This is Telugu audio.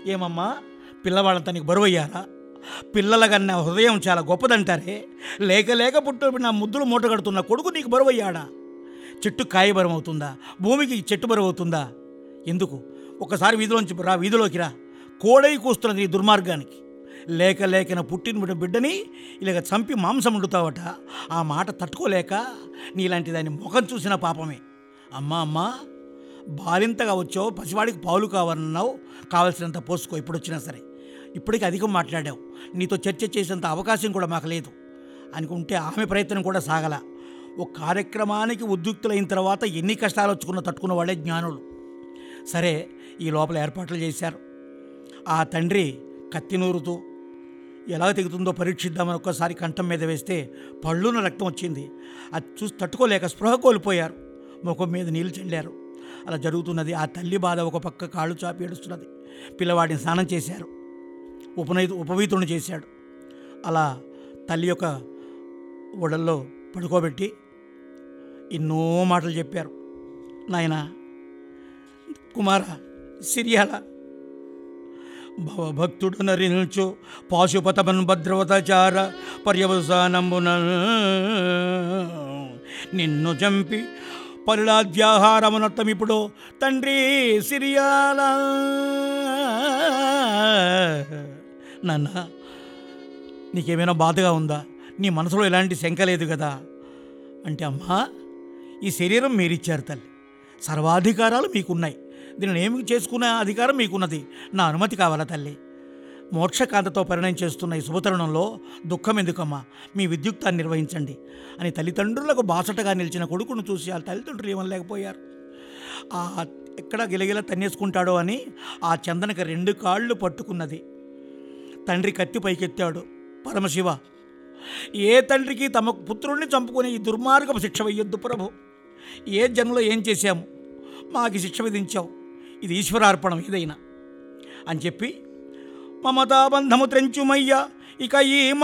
ఏమమ్మా పిల్లవాళ్ళంతా నీకు బరువయ్యారా పిల్లల కన్నా హృదయం చాలా గొప్పదంటారే లేక లేక పుట్టు నా ముద్దులు మూట కడుతున్న కొడుకు నీకు బరువయ్యాడా చెట్టు కాయ బరువు అవుతుందా భూమికి చెట్టు బరువు అవుతుందా ఎందుకు ఒకసారి వీధిలోంచి రా వీధిలోకి రా కోడై కూస్తున్నది నీ దుర్మార్గానికి లేక లేకన పుట్టిన బిడ్డని ఇలాగ చంపి మాంసం వండుతావట ఆ మాట తట్టుకోలేక నీలాంటి దాని ముఖం చూసిన పాపమే అమ్మా అమ్మా బాలింతగా వచ్చావు పసివాడికి పాలు కావాలన్నావు కావలసినంత పోసుకో ఇప్పుడు వచ్చినా సరే ఇప్పటికి అధికం మాట్లాడావు నీతో చర్చ చేసేంత అవకాశం కూడా మాకు లేదు అనుకుంటే ఆమె ప్రయత్నం కూడా సాగల ఒక కార్యక్రమానికి ఉద్యుక్తులైన తర్వాత ఎన్ని కష్టాలు వచ్చుకున్న తట్టుకున్న వాళ్ళే జ్ఞానులు సరే ఈ లోపల ఏర్పాట్లు చేశారు ఆ తండ్రి కత్తి నూరుతూ ఎలా తెగుతుందో పరీక్షిద్దామని ఒక్కసారి కంఠం మీద వేస్తే పళ్ళున రక్తం వచ్చింది అది చూసి తట్టుకోలేక స్పృహ కోల్పోయారు ముఖం మీద నీళ్లు చల్లారు అలా జరుగుతున్నది ఆ తల్లి బాధ ఒక పక్క కాళ్ళు చాపి ఏడుస్తున్నది పిల్లవాడిని స్నానం చేశారు ఉపనయ ఉపవీతుని చేశాడు అలా తల్లి యొక్క ఒడల్లో పడుకోబెట్టి ఎన్నో మాటలు చెప్పారు నాయన కుమార సిరియాల భవభక్తుడు నరించు పాశుపతమన్ భద్రవతచార పర్యవసానంబున నిన్ను చంపి పరిలాద్యాహారమునత్తమిప్పుడు తండ్రి సిరియాల నాన్న నీకేమైనా బాధగా ఉందా నీ మనసులో ఎలాంటి శంక లేదు కదా అంటే అమ్మా ఈ శరీరం మీరిచ్చారు తల్లి సర్వాధికారాలు మీకున్నాయి దీనిని ఏమి చేసుకునే అధికారం మీకున్నది నా అనుమతి కావాలా తల్లి మోక్షకాంతతో పరిణయం చేస్తున్న ఈ శుభతరుణంలో దుఃఖం ఎందుకమ్మా మీ విద్యుక్తాన్ని నిర్వహించండి అని తల్లిదండ్రులకు బాసటగా నిలిచిన కొడుకును చూసి ఆ తల్లిదండ్రులు ఏమనలేకపోయారు ఆ ఎక్కడ గిలగిల తన్నేసుకుంటాడో అని ఆ చందనకి రెండు కాళ్ళు పట్టుకున్నది తండ్రి కత్తి పైకెత్తాడు పరమశివ ఏ తండ్రికి తమ పుత్రుణ్ణి చంపుకునే ఈ దుర్మార్గపు శిక్ష వెయ్యొద్దు ప్రభు ఏ జన్మలో ఏం చేశాము మాకు ఈ శిక్ష విధించావు ఇది ఈశ్వరార్పణం ఏదైనా అని చెప్పి మమతాబంధము త్రెంచుమయ్య ఇక ఈ